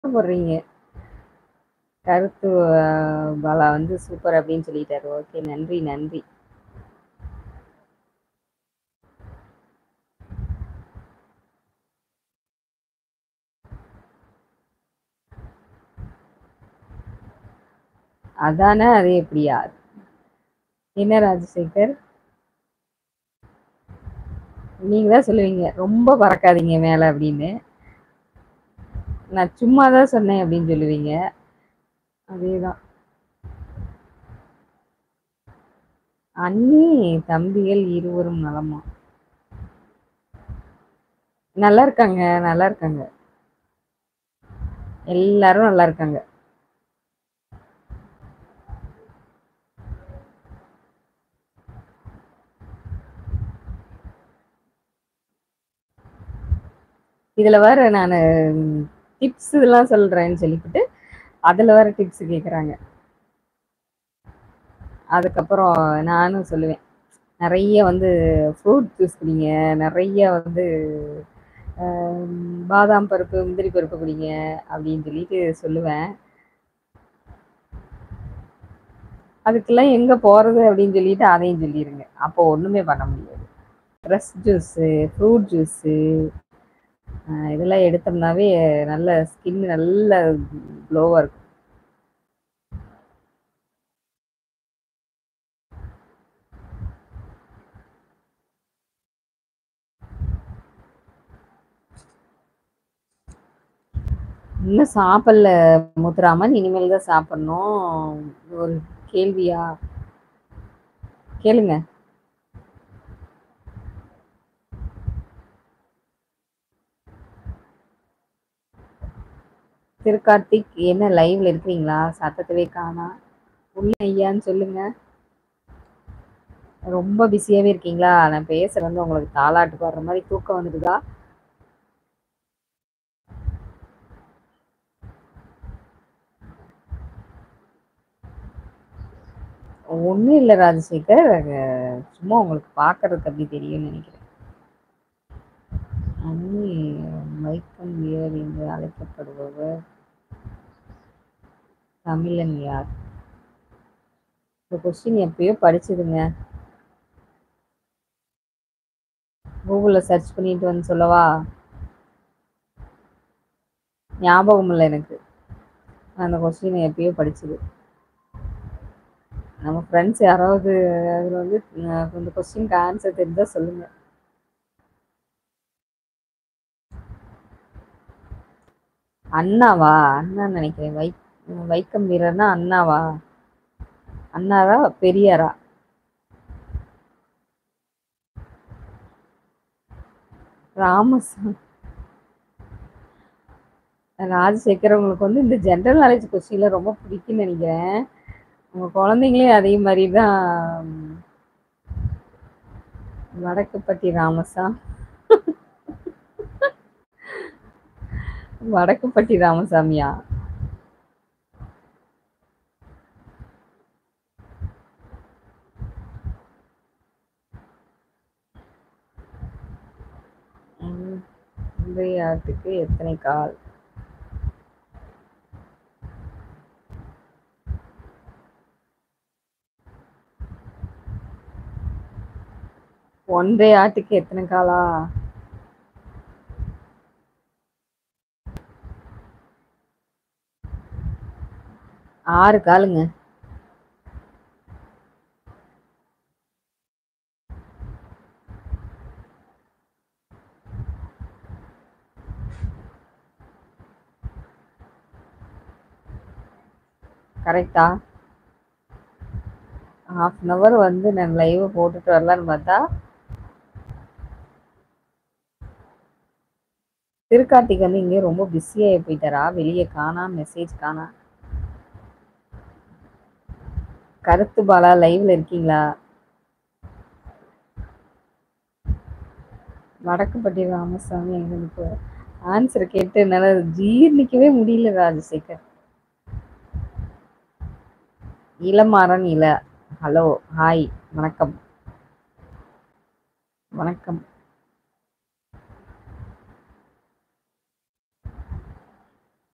போடுறீங்க. கருத்து அ பாலா வந்து சூப்பர் அப்படின்னு சொல்லிட்டாரு. ஓகே. நன்றி, நன்றி. அதானே அது எப்படியா? என்ன ராஜசேகர்? நீங்க தான் சொல்லுவீங்க, "ரொம்ப பறக்காதீங்க மேல" அப்படின்னு. நான் சும்மா தான் சொன்னேன் அப்படின்னு சொல்லுவீங்க. அதேதான். அண்ணி, தம்பிகள் இருவரும் நலமா? நல்லா இருக்காங்க, நல்லா இருக்காங்க. எல்லாரும் நல்லா இருக்காங்க. இதுல வேற நானு டிப்ஸ் இதெல்லாம் சொல்றேன்னு சொல்லிப்புட்டு, அதுல வேற டிப்ஸ் கேட்குறாங்க. அதுக்கப்புறம் நானும் சொல்லுவேன். நெறைய வந்து ஃப்ரூட் ஜூஸ் குடிங்க. நெறைய வந்து அ பாதாம் பருப்பு, முந்திரி பருப்பு குடிங்க அப்படின்னு சொல்லிட்டு சொல்லுவேன். அதுக்கெல்லாம் எங்க போறது அப்படின்னு சொல்லிட்டு அதையும் சொல்லிருங்க. அப்போ ஒண்ணுமே பண்ண முடியாது. ஃப்ரெஷ் ஜூஸு, ஃப்ரூட் ஜூஸு அ இதெல்லாம் எடுத்தோம்னாவே நல்ல ஸ்கின் நல்ல க்ளோவா இருக்கும். இன்னும் சாப்பிடல முத்துராமன். இனிமேல் தான் சாப்பிடணும். ஒரு கேள்வியா? கேளுங்க. திருக்கார்த்திக் என்ன லைவ்ல இருக்கிறீங்களா? சத்தத்தவே காணோம். உள்ள ஐயான்னு சொல்லுங்க. ரொம்ப பிஸியாவே இருக்கீங்களா? நான் பேசுறது வந்து உங்களுக்கு தாலாட்டு பாடுற மாரி தூக்கம் வந்துடுதா? ஒண்ணும் இல்ல ராஜசேகர். அ சும்மா உங்களுக்கு பார்க்கறதுக்கு அப்படி தெரியும்னு நெனைக்கிறேன். அண்ணி மைக்கம் வியர் என்று அழைக்கப்படுபவர் தமிழன் யார்? இந்த கொஸ்டின் எப்பயோ படிச்சதுங்க. கூகுள்ல சர்ச் பண்ணிட்டு வந்து சொல்லவா? ஞாபகம் இல்ல எனக்கு. அந்த கொஸ்டின் எப்பயோ படிச்சது. நம்ம ஃப்ரெண்ட்ஸ் யாராவது அதுல வந்து அ இந்த கொஸ்டினுக்கு ஆன்சர் தெரிஞ்சா சொல்லுங்க. அண்ணாவா? அண்ணான்னு நெனைக்கிறேன். வை வைக்கம் வீரர்னா அண்ணாவா? அண்ணாவா? பெரியாரா? ராமசாமி. ராஜசேகர் உங்களுக்கு வந்து இந்த ஜெனரல் நாலேட்ஜ் கொஸ்டின்லாம் ரொம்ப பிடிக்கும்னு நெனைக்கிறேன். உங்க குழந்தைங்களையும் அதே மாரி தான் வடக்குப்பட்டி ராமசா வடக்குப்பட்டி ராமசாமியா? ம். இன்றைய ஆட்டுக்கு எத்தனை கால்? ஒன்றை ஆட்டுக்கு எத்தனை காலா? ஆறு காலுங்க. கரெக்ட்டா? ஹாஃப் அன் ஹவர் வந்து நான் லைவ் போட்டுட்டு வரலான்னு பார்த்தா திருக்கார்த்திக் வந்து எங்கேயோ ரொம்ப பிஸியாகி போயிட்டாரா? வெளிய காணோம். மெசேஜ் காணோம். கருத்து பாலா லைவ்ல இருக்கீங்களா? வடக்குப்பட்டி ராமசாமி எங்க இப்போ ஆன்சர் கேட்டு என்னால ஜீர்ணிக்கவே முடியல ராஜசேகர். இளமாறன் இல. ஹலோ, ஹாய், வணக்கம். வணக்கம்.